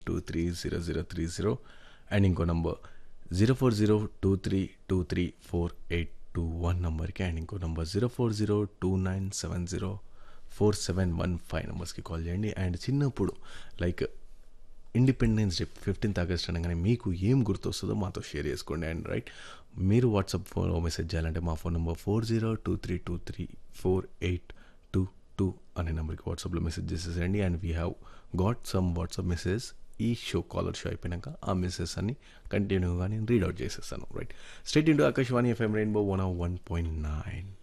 two three zero zero three zero and ఇంకో number zero four zero two three two three four eight two one నంబర్కి and ఇంకో number zero four zero two nine seven zero four seven one five నెంబర్స్కి call చేయండి and చిన్నప్పుడు like independence day fifteenth August అనగానే మీకు ఏం గుర్తొస్తుందో మాతో షేర్ చేసుకోండి అండ్ రైట్ మీరు వాట్సాప్ ఫోన్లో మెసేజ్ చేయాలంటే మా phone number four zero two three two three four eight two two అనే నెంబర్కి వాట్సాప్లో మెసేజ్ చేసేసేయండి and we have got some WhatsApp message ఈ షో కాలర్ షో అయిపోయినాక ఆ మెసేజ్ అన్ని కంటిన్యూగా నేను రీడ్ అవుట్ చేసేస్తాను right state into Akashvani F M rainbow one one point nine